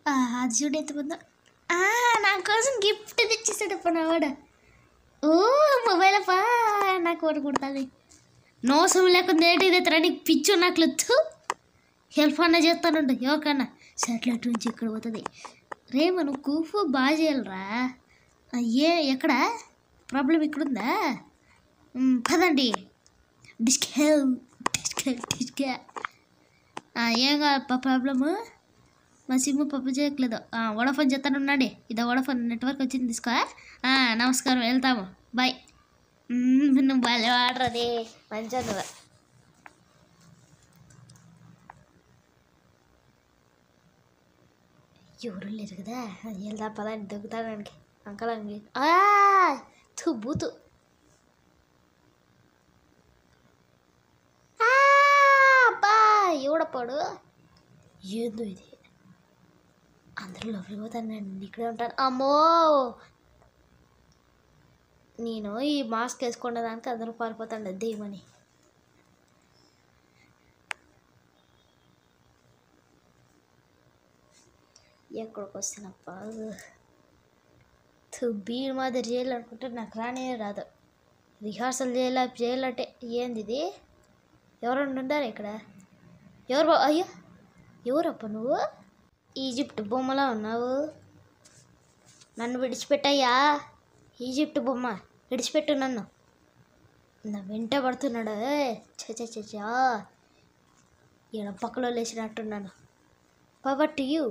ఆ, అది చూడు ఎంత ఉందో ఆ, నా కోసం గిఫ్ట్ తెచ్చేసాడు పనవాడు ఓ మొబైల్ పా నాకు ఒకటి కుడుతుంది నోసం లేకుండా ఏంటి ఇది నీకు పిచ్చు నాకు లొచ్చు హెల్ప్ అన్న చేస్తానుండు ఎవరికన్నా సెటిలైట్ నుంచి ఇక్కడ పోతుంది రే మనం కూఫు బాగా చేయాలరా ఆ, ఏ ఎక్కడ ప్రాబ్లం ఇక్కడుందా మ్, పదండి డిస్కే డిస్కే డిస్కే ఆ, ఏం కాదు ప్రాబ్లము మా సిమ్ పప్పు చేయట్లేదు వడఫోన్ చెప్తాను ఉన్నాడే ఇదో వడఫోన్ నెట్వర్క్ వచ్చింది తీసుకో ఆ, నమస్కారం వెళ్తాము బాయ్ మ్, నువ్వు భలే వాడరు అదే మంచిగా నువ్వు ఎవరు లేరు కదా వెళ్దా పదండి దొక్కుతాడానికి అంకలంగి తు బూతు ఆ, అబ్బా ఎవడప్పాడు ఏందో ఇది అందరూ లోపలికి పోతాను నేను ఇక్కడే ఉంటాను అమ్మో నేను ఈ మాస్క్ వేసుకునే దానికి అందరూ పారిపోతాను దేమని ఎక్కడికి వస్తున్నప్ప బీడ్ మాదిరి చేయాలనుకుంటే నాకు రానే రాదు రిహార్సల్ చేయాల చేయాలంటే ఏంది ఇది ఎవరన్నా ఉండారు ఇక్కడ ఎవరు బా- అయ్యో ఎవరప్ప నువ్వు ఈజిప్ట్ బొమ్మలా ఉన్నావు నన్ను విడిచిపెట్టయ్యా ఈజిప్ట్ బొమ్మ విడిచిపెట్టు నన్ను నా వెంట పడుతున్నాడు చచా ఈడ పక్కలో లేచినట్టున్నాను పవర్ టు యూ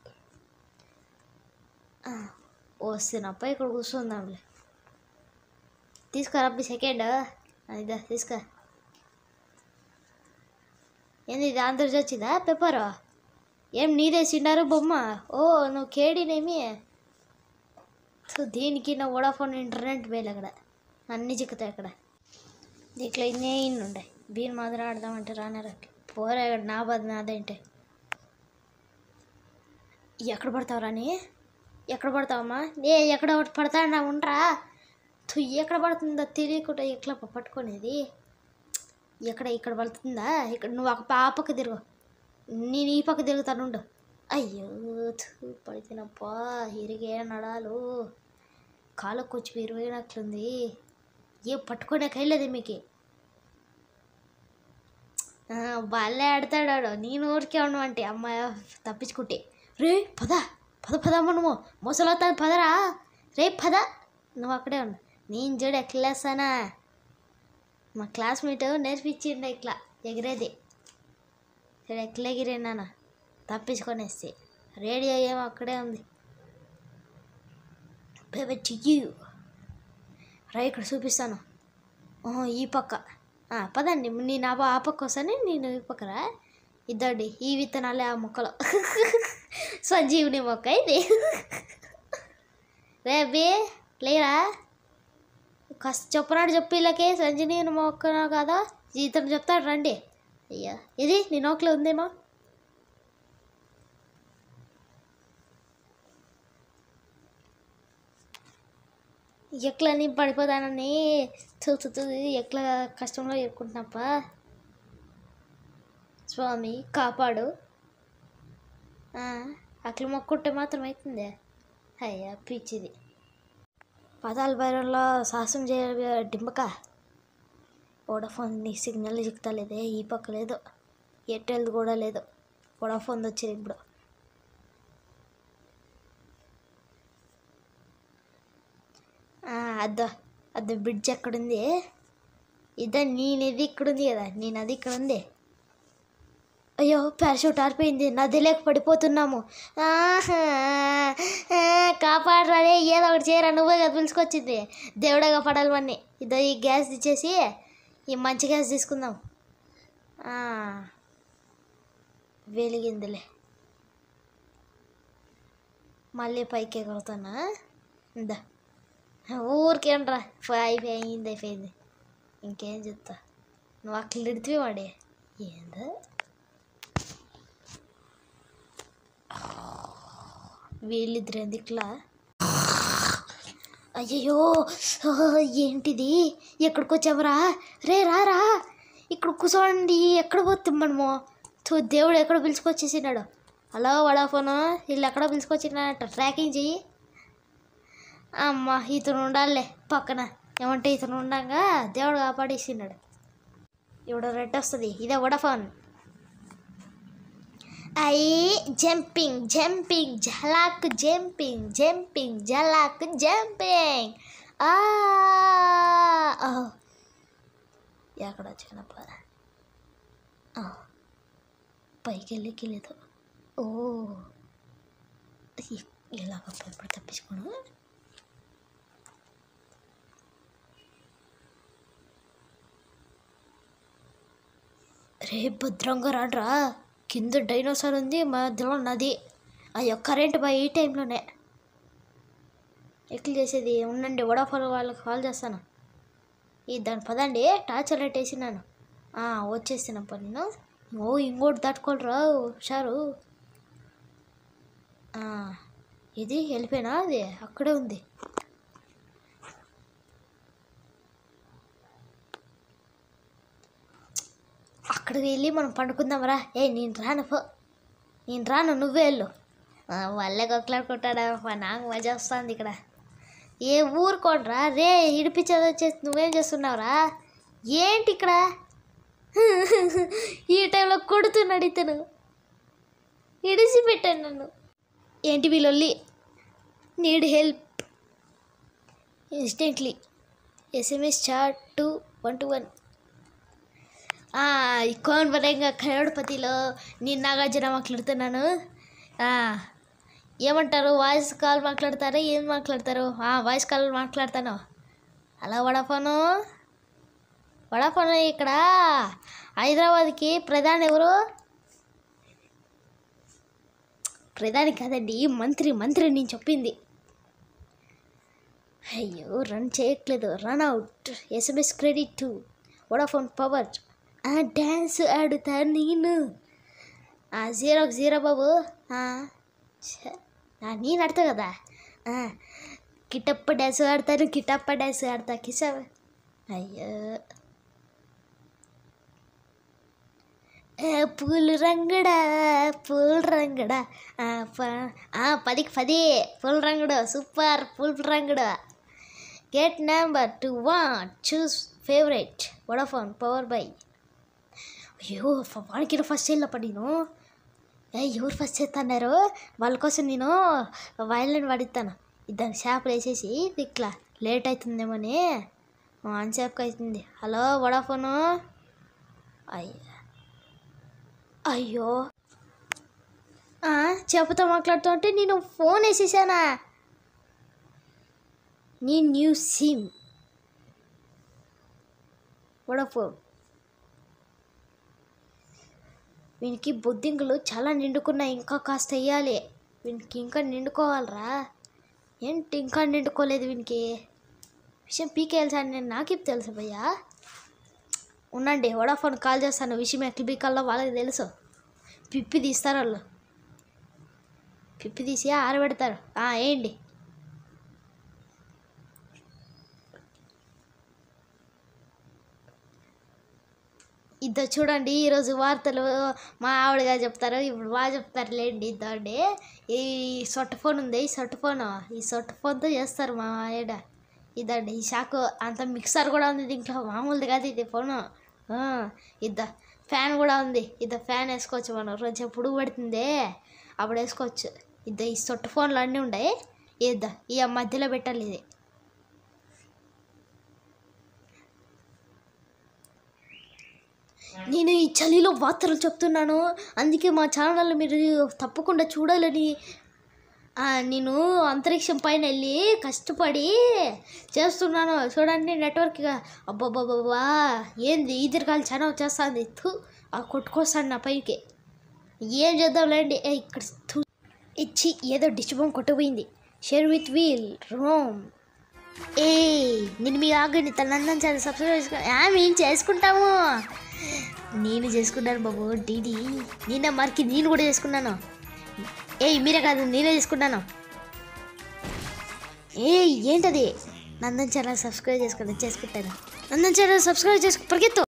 వస్తున్నప్ప ఇక్కడ కూర్చుందాంలే తీసుకురా అబ్బి సెకండ్ ఇదా తీసుకో ఏంది ఇది ఆంధ్రజ్ వచ్చిందా పేపర్ ఏం నీదేసిండారు బొమ్మ ఓ నువ్వు కేడీనేమి సో దీనికి నా వోడాఫోన్ ఇంటర్నెట్ వేలు అక్కడ అన్నీ చిక్కుతాయి అక్కడ దీంట్లో ఇన్నే ఇన్ని ఉండే బీన్ మాదిరి ఆడదామంటే రానే రా పోరా ఇక్కడ నా బాధ నాదేంటే ఎక్కడ పడతావు రాని ఎక్కడ పడతావమ్మా ఏ ఎక్కడ ఒకటి పడతాడా ఉండరా తు ఎక్కడ పడుతుందో తెలియకుండా ఎట్లా పట్టుకునేది ఎక్కడ ఇక్కడ పడుతుందా ఇక్కడ నువ్వు ఒక పాపకు తిరుగు నేను ఈ పక్క తిరుగుతానుండు అయ్యో థు, పడితేనప్పా ఇరిగే నడాలు కాళ్ళకు వచ్చి విరిగినట్లుంది ఏ పట్టుకునే కైలేదు మీకు బాగాలే ఆడతాడు ఆడు. నేను ఊరికే ఉండమంటే అమ్మాయి తప్పించుకుంటే రే పద పద పదమ్మ నువ్వు ముసలవుతాను పదరా రే పద నువ్వు అక్కడే ఉండు నేను చూడు ఎక్లేస్తానా మా క్లాస్మేట్ నేర్పించిండు ఇట్లా ఎగిరేది ఇక్కడ ఎట్లా ఎగిరేనా తప్పించుకొనేస్తే రేడియో ఏమో అక్కడే ఉంది చెయ్యి రా ఇక్కడ చూపిస్తాను ఓహో ఈ పక్క ఆ, పదండి నేను ఆ ప- ఆ పక్క వస్తాను నేను ఈ పక్కరా ఇద్దండి ఈ విత్తనాలే ఆ మొక్కలు సంజీవుని మొక్క ఇది రే అబ్బి లేరా కాస్త చెప్పనాడు చెప్పి వీళ్ళకి సంజీవుని మొక్క కాదా జీతం చెప్తాడు రండి అయ్యా ఇది నీ నోట్లో ఉందేమో ఎట్లా నేను పడిపోతానని చూస్తూ ఎట్లా కష్టంలో ఇరుకుంటున్నప్ప స్వామి కాపాడు ఆ, అట్లా మొక్కుంటే మాత్రం అవుతుంది అయ్యా పిచ్చిది పదాల బైరంలో సాహసం చేయ డింబక వోడాఫోన్ నీ సిగ్నల్ చిక్తలేదే ఈ పక్క లేదు ఎయిర్టెల్ కూడా లేదు వోడాఫోన్ వచ్చింది ఇప్పుడు ఆ, అద్దో అద్దో బ్రిడ్జ్ ఎక్కడుంది ఇదో నేనేది ఇక్కడుంది కదా నేను అది ఇక్కడ ఉంది అయ్యో పారాషూట్ ఆరిపోయింది నది లేక పడిపోతున్నాము ఆహా, ఆ, కాపాడరాదే ఏదో ఒకటి చేయరా నువ్వే కదా పిలుచుకొచ్చింది దేవుడగా పడాలి మన్ని ఇదో ఈ గ్యాస్ ఇచ్చేసి ఈ మంచి గ్యాస్ తీసుకుందాం ఆ, వెలిగిందిలే మళ్ళీ పైకి ఎగురుతానా ఇందా ఊరికేంట్రా అయిపోయింది అయిపోయింది ఇంకేం చెప్తా నువ్వు అక్కడ ఇడితే వాడే ఏందో వీళ్ళిద్దరు ఎందుకులా అయ్యయ్యో ఏంటిది ఎక్కడికి వచ్చావురా రే రారా ఇక్కడ కూర్చోండి ఎక్కడ పోతాం మనము తో దేవుడు ఎక్కడ పిలుచుకొచ్చేసినాడు హలో వడాఫోను వీళ్ళు ఎక్కడో పిలుచుకొచ్చినట్టు ట్రాకింగ్ చెయ్యి అమ్మ ఇతను ఉండాలే పక్కన ఏమంటే ఇతను ఉండగా దేవుడు కాపాడేసినాడు ఇప్పుడు రెడ్ వస్తుంది ఇదే వడాఫోన్ అయ్యి జంపింగ్ జంపింగ్ జలాక్ జంపింగ్ జంపింగ్ జలాక్ జంపింగ్ ఆ ఓ. ఎక్కడ వచ్చినప్ప పైకి వెళ్ళికి లేదు ఓ ఇ- ఎలాగ ఇప్పుడు తప్పించుకోను రే భద్రంగా రాడ్రా కింద డైనోసార్ ఉంది మధ్యలో నది అయ్యో కరెంట్ బా ఈ టైంలోనే ఎక్కి చేసేది ఉండండి వడాఫోన్ వాళ్ళకి కాల్ చేస్తాను ఈ దాని పదండి టార్చ్ లైట్ వేసినాను ఆ, వచ్చేసినప్ప నేను ఓ ఇంకోటి తట్టుకోలేరా హుషారు ఆ, ఇది వెళ్ళిపోయినా అది అక్కడే ఉంది అక్కడికి వెళ్ళి మనం పండుకుందాంరా ఏ నేను రాను పో నేను రాను నువ్వే వెళ్ళు ఆ, వాళ్ళే కొట్లాడుకుంటాడా మా నాకు మజా వస్తుంది ఇక్కడ ఏ ఊరుకోండ్రా రే ఇడిపించేది వచ్చేసి నువ్వేం చేస్తున్నావురా ఏంటి ఇక్కడ ఈ టైంలో కొడుతున్నాడు ఇతను ఇడిచిపెట్టాను నన్ను ఏంటి వీళ్ళొల్లి need help instantly SMS chat two one two one కోన్ బరంగా కరోడ్పతిలో నేను నాగార్జున మాట్లాడుతున్నాను ఆ, ఏమంటారు వాయిస్ కాల్ మాట్లాడతారా ఏం మాట్లాడతారు ఆ, వాయిస్ కాల్ మాట్లాడతాను హలో వడాఫోను వడాఫోను ఇక్కడ హైదరాబాద్కి ప్రధాని ఎవరు ప్రధాని కాదండి మంత్రి మంత్రి నేను చెప్పింది అయ్యో రన్ చేయట్లేదు run out SMS credit to Vodafone power ఆ డ్యాన్స్ ఆడుతా నేను ఆ జీరోకి జీరో బాబు ఆ, ఛ, ఆ, నేను ఆడతా కదా ఆ, కిటప్ప డ్యాన్స్ ఆడతాను కిటప్ప డ్యాన్స్ ఆడతా కిసా అయ్యో ఏ, పూలు రంగుడా పూల రంగుడా ఆ, ప- ఆ, పదికి పది పూల రంగుడు సూపర్ పూల రంగుడు get number two one choose favourite Vodafone power bye అయ్యో ఫ- వాడికి ఫస్ట్ వెళ్ళప్ప నేను ఏ ఎవరు ఫస్ట్ చేస్తున్నారు వాళ్ళ కోసం నేను వైలెన్ వాడిస్తాను ఇద్దరు షాపులు వేసేసి ఇట్లా లేట్ అవుతుందేమోని అన్సేపుకి అవుతుంది హలో వడాఫోను అయ్యో అయ్యో ఆ, చెప్పుతో మాట్లాడుతూ ఉంటే నేను ఫోన్ వేసేసానా నీ న్యూ సిమ్ వడాఫోన్ వీనికి బొద్దింకలు చాలా నిండుకున్నాయి ఇంకా కాస్త వేయాలి వీనికి ఇంకా నిండుకోవాలరా ఏంటి ఇంకా నిండుకోలేదు వీనికి విషయం పీకేయాలి సార్ నేను నాకేం తెలుసు భయ్యా ఉండండి వడాఫోన్ కాల్ చేస్తాను విషయం ఎట్లా పీకాలో వాళ్ళకి తెలుసు పిప్పి తీస్తారు వాళ్ళు పిప్పి తీసి ఆరబెడతారు ఆ, వేయండి ఇద్దరు చూడండి ఈరోజు వార్తలు మా ఆవిడగా చెప్తారు ఇప్పుడు బాగా చెప్తారు లేండి ఇద్దండి ఈ సొట్ట ఫోన్ ఉంది ఈ సొట్ట ఫోన్ ఈ సొట్ట ఫోన్తో చేస్తారు మా ఆవిడ ఇదండి ఈ షాకు అంత మిక్సర్ కూడా ఉంది దీంట్లో మామూలుది కాదు ఇది ఫోను ఇద్ద ఫ్యాన్ కూడా ఉంది ఇద్ద ఫ్యాన్ వేసుకోవచ్చు మనం రోజు ఎప్పుడు పడుతుంది అప్పుడు వేసుకోవచ్చు ఇద్ద ఈ సొట్ట ఫోన్లు అన్నీ ఉన్నాయి ఇద్ద ఈ మధ్యలో పెట్టాలి ఇది నేను ఈ చలిలో వార్తలు చెప్తున్నాను అందుకే మా ఛానల్ మీరు తప్పకుండా చూడాలని ఆ, నేను అంతరిక్షం పైన వెళ్ళి కష్టపడి చేస్తున్నాను చూడండి నెట్వర్క్గా అబ్బాబ్బాబ్బా ఏంది ఈ దీర్ఘాలు చాలా వచ్చేస్తుంది థూ ఆ కొట్టుకొస్తాను నా పైకి ఏం చేద్దాంలేండి ఏ ఇక్కడ థూ ఇచ్చి ఏదో డిష్ బొమ్మ కొట్టుకుపోయింది షేర్ విత్ వీల్ రోమ్ ఏ నేను మీ ఆగండి తనందరం చాలా సబ్స్క్రైబ్ చేసుకో ఆ, మేము చేసుకుంటాము నేను చేసుకున్నాను బాబు డీడీ నేనే మరికి నేను కూడా చేసుకున్నాను ఏయ్ మీరే కాదు నేనే చేసుకున్నాను ఏయ్ ఏంటది నందన్ ఛానల్ సబ్స్క్రైబ్ చేసుకోండి చేసుకుంటాను నందన్ ఛానల్ సబ్స్క్రైబ్ చేసుకో పరిగెత్తు